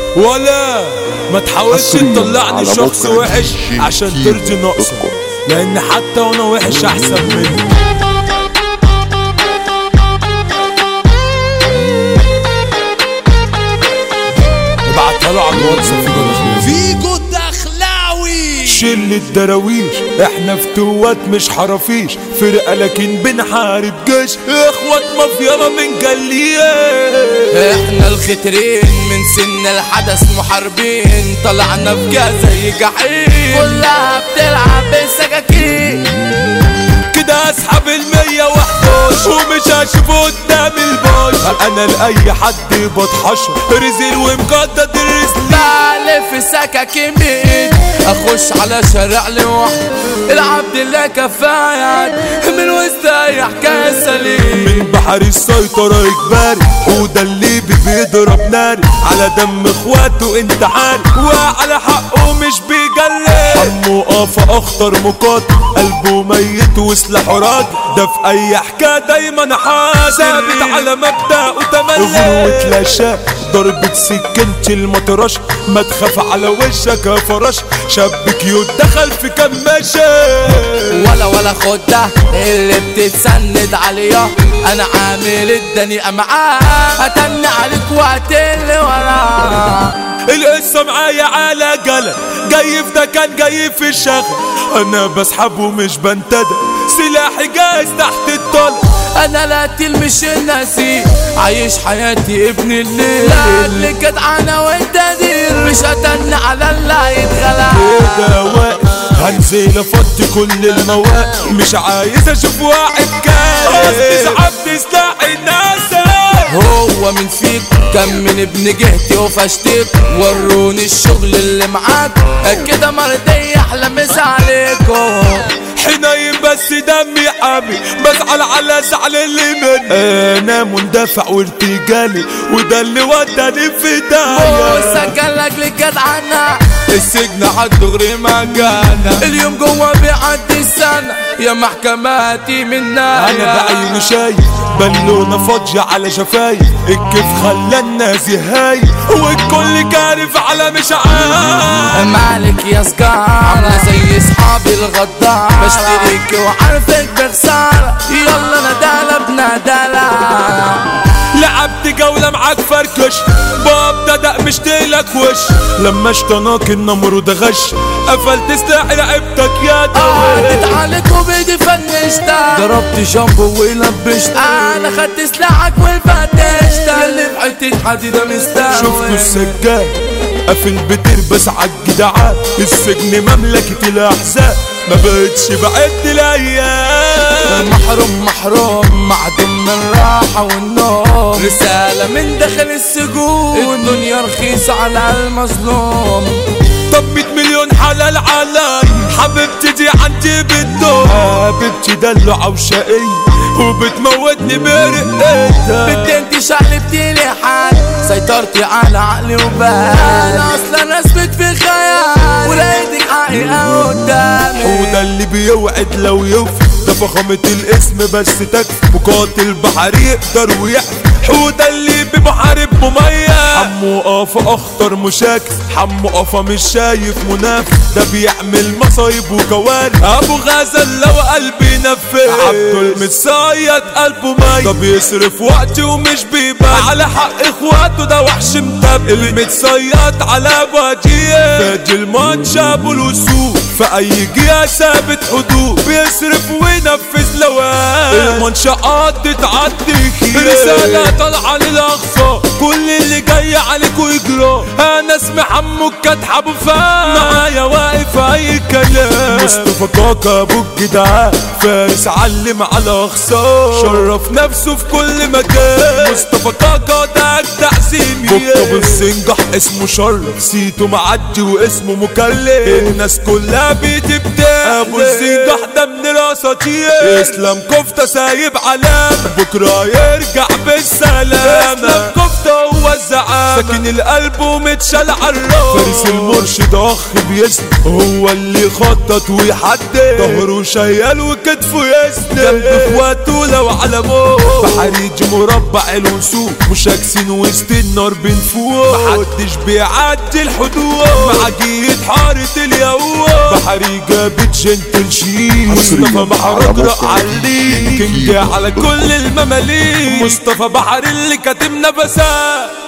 ولا ما تحاولش حصرياً تطلعني على شخص موقع وحش جي عشان كي ترضي نقصك دوت كوم. لان حتى وانا وحش احسن منك ابعتها له على الواتس في جنة فيجو الدخلاوي شلة الدراويش احنا فتوات مش حرافيش فرقة لكن بنحارب جيش اخوات مافيا ما بنجليش احنا الخترين من سن الحدث محاربين طلعنا في جا زي جحيم كلها بتلعب بالسكاكين كده اسحب المية وحداش ومش هشوف قدام الباش انا لاي حد بتحشر رزل ومجدد الرزل بلف سكاكين بايد اخش على شارع لوحدي العبد الله كفاية من وسط اي حكاية سليم من بحر السيطرة اجباري وده اللي بي- بيضرب ناري على دم اخواته انت عارف وعلى حقه مش بيجلي حمو قافة اخطر مقاتل قلبه ميت وسلاحه راجل ده في اي حكاية دايما حاسس ثابت على مبدأ وتملي غروة لاشا ضربة سكنت المطرش ما تخاف على وشك يا فرش شاب كيوت دخل في كماشة ولا ولا خد ده اللي بتتسند عليا انا عامل الدنيا معاه هتن عليك وقت اللي وراه القصة معايا على جلا جاي في ده كان جاي في الشغل انا بسحبه مش بنتدى سلاحي جاهز تحت الطل انا لا تلمش النسي عايش حياتي ابن الليل لا اللي جدعانة وانت دير مش هتن على اللي هيتغلى كده واقف هنزل افضي كل المواقف مش عايز اشوف واحد كايس عبد سلاحي الناس هو من فيك كم من ابن جهتي وفشتك وروني الشغل اللي معاك كده مرضي احلى مس عليكم حنين بس دمي حامي بزعل على زعل اللي مني انا مندفع وارتجالي وده اللي وداني في داهية وسجلك لجدعنا السجن عالدغري مجانا اليوم جوا بيعدي السنة يا محكماتي منا انا بعيني شايف بالونة فاضية على شفايف الكيف خلى الناس يهاي والكل كارف على مش عارف مالك يا سكار عاملة زي صحابي الغدار بشتريك وعارفك بخسارة يلا ندالة بندالة لعبت جولة معاك فركش بابدا دق مشتلك وش لما اشتناك النمرود غش قفلت سلاحي لعبتك يا عدت دوي عليك وبيدي فنشتك ضربت جنبه ولبشت انا خدت سلاحك وفتشت اللي في حتة حديدة مستوي شفتوا السجاد قافل بتربس عالجدعان السجن مملكة الأحزاب ما بقتش بعد الأيام محروم محروم معدوم من الراحة والنوم رسالة من داخل السجون الدنيا رخيصة على المظلوم طب 100 مليون حلال علي حبيبتي دي عندي بالدور حبيبتي دلوعة وشقية وبتموتني برقتها بنت انت شقلبتي لي حال سيطرتي على عقلي وبال انا اصلا رسمت في خيال ولقيتك حقيقة قدامي وده اللي بيوعد لو يوفي ده فخامة الاسم بس تكفي مقاتل بحري يقدر ويحفي حودة اللي بمحارب مميز حمو قافة اخطر مشاكس حمو قافة مش شايف منافس ده بيعمل مصايب وكوارث ابو غزل لو قلبي نفذ عبده المتصيد قلبه ميت ده بيصرف وقتي ومش بيبان على حق اخواته ده وحش متب المتصيد على وجيه فادي الماتش ابو الوسوق في اي جهه ثابت حدود بيصرف وينفذ لوان المنشآت تتعدي خير رسالة طالعة للأقصى كل اللي جاي عليكوا يجرى أنا اسمي حمو الكتحة أبو فان معايا واقف أي كلام مصطفى كاكا أبو الجدعان فارس علم على أخصار شرف نفسه في كل مكان مصطفى كاكا ده أجدع سيمي بكتب السنجح اسمه شرف سيته معدي واسمه مكلف الناس كلها بتبدأ أبو السنجح ده من الأساطير اسلام كفتة سايب علامة بكرة يرجع بالسلامة اسلام كفتة هو الزعامة ساكن القلب ومتشال عالراس فارس المرشد اخ بيسند هو اللي يخطط ويحدد ظهره شيال وكتفه يسند جنب اخواته لو على موت بحريج مربع الوسوق مشاكسين وسط النار بنفوق محدش بيعدي الحدود معجية حارة اليهود بحريجة بتجنتل شيك مصطفى بحر اجرأ عليك كينج على كل المماليك مصطفى بحر اللي كاتب نفسات